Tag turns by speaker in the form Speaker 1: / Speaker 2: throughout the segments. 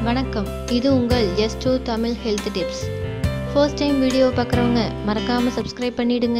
Speaker 1: வணக்கம் இது உங்கள் S two Tamil health tips first time video பார்க்குறவங்க மறக்காமல் சப்ஸ்கிரைப் பண்ணிடுங்க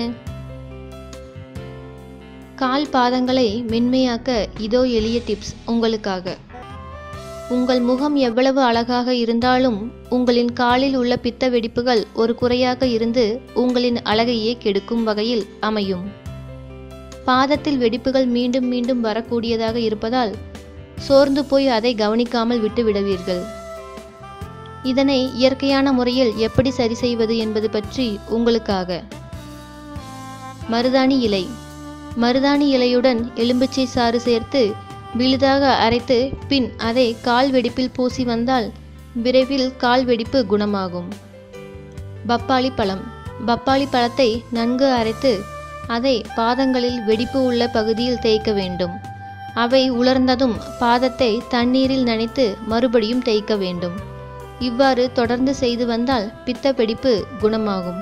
Speaker 1: கால் பாதங்களை மென்மையாக்க இதோ எளிய டிப்ஸ் உங்களுக்காக உங்கள் முகம் எவ்வளவு அழகாக இருந்தாலும் உங்களின் காலில் உள்ள பித்த வெடிப்புகள் ஒரு குறையாக இருந்து உங்களின் அழகையே கெடுக்கும் வகையில் அமையும் பாதத்தில் வெடிப்புகள் மீண்டும் மீண்டும் வரக்கூடியதாக இருப்பதால் சோர்ந்து போய் அதை கவனிக்காமல் விட்டு விடுவீர்கள் இதனை இயற்கையான முறையில் எப்படி சரி செய்வது என்பது பற்றி உங்களுக்காக மருதாணி இலை மருதாணி இலையுடன் எலும்பிச்சை சாறு சேர்த்து விழுதாக அரைத்து பின் அதை கால் வெடிப்பில் பூசி வந்தால் விரைவில் கால் வெடிப்பு குணமாகும் பப்பாளி பழம் பப்பாளி பழத்தை நன்கு அரைத்து அதை பாதங்களில் வெடிப்பு உள்ள பகுதியில் தேய்க்க வேண்டும் அவை உலர்ந்ததும் பாதத்தை தண்ணீரில் நனைத்து மறுபடியும் தேய்க்க வேண்டும் இவ்வாறு தொடர்ந்து செய்து வந்தால் பித்த வெடிப்பு குணமாகும்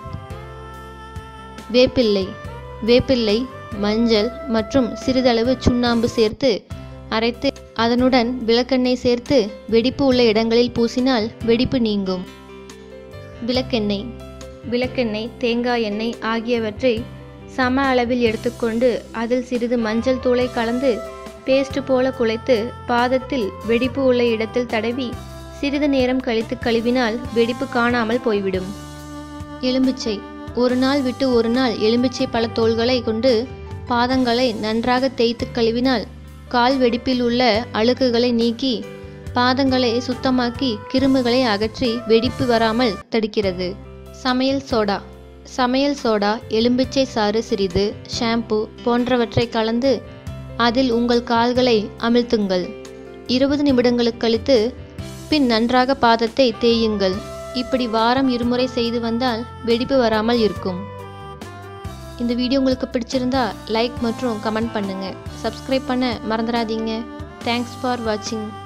Speaker 1: வேப்பிள்ளை வேப்பிள்ளை மஞ்சள் மற்றும் சிறிதளவு சுண்ணாம்பு சேர்த்து அரைத்து அதனுடன் விளக்கெண்ணெய் சேர்த்து வெடிப்பு உள்ள இடங்களில் பூசினால் வெடிப்பு நீங்கும் விளக்கெண்ணெய் விளக்கெண்ணெய் தேங்காய் எண்ணெய் ஆகியவற்றை சம அளவில் எடுத்துக்கொண்டு அதில் சிறிது மஞ்சள் தூளை கலந்து பேஸ்ட் போல குழைத்து பாதத்தில் வெடிப்பு உள்ள இடத்தில் தடவி சிறிது நேரம் கழித்து கழுவினால் வெடிப்பு காணாமல் போய்விடும் எலும்பிச்சை ஒரு நாள் விட்டு ஒரு நாள் எலும்பிச்சை பழத்தோள்களை கொண்டு பாதங்களை நன்றாக தேய்த்து கழுவினால் கால் வெடிப்பில் உள்ள அழுக்குகளை நீக்கி பாதங்களை சுத்தமாக்கி கிருமிகளை அகற்றி வெடிப்பு வராமல் தடுக்கிறது சமையல் சோடா சமையல் சோடா எலும்பிச்சை சாறு சிறிது ஷாம்பு போன்றவற்றை கலந்து அதில் உங்கள் கால்களை அமிழ்த்துங்கள் இருபது நிமிடங்களுக்கு கழித்து பின் நன்றாக பாதத்தை தேயுங்கள் இப்படி வாரம் இருமுறை செய்து வந்தால் வெடிப்பு வராமல் இருக்கும் இந்த வீடியோ உங்களுக்கு பிடிச்சிருந்தா லைக் மற்றும் கமெண்ட் பண்ணுங்கள் சப்ஸ்கிரைப் பண்ண மறந்துடாதீங்க தேங்க்ஸ் ஃபார் வாட்சிங்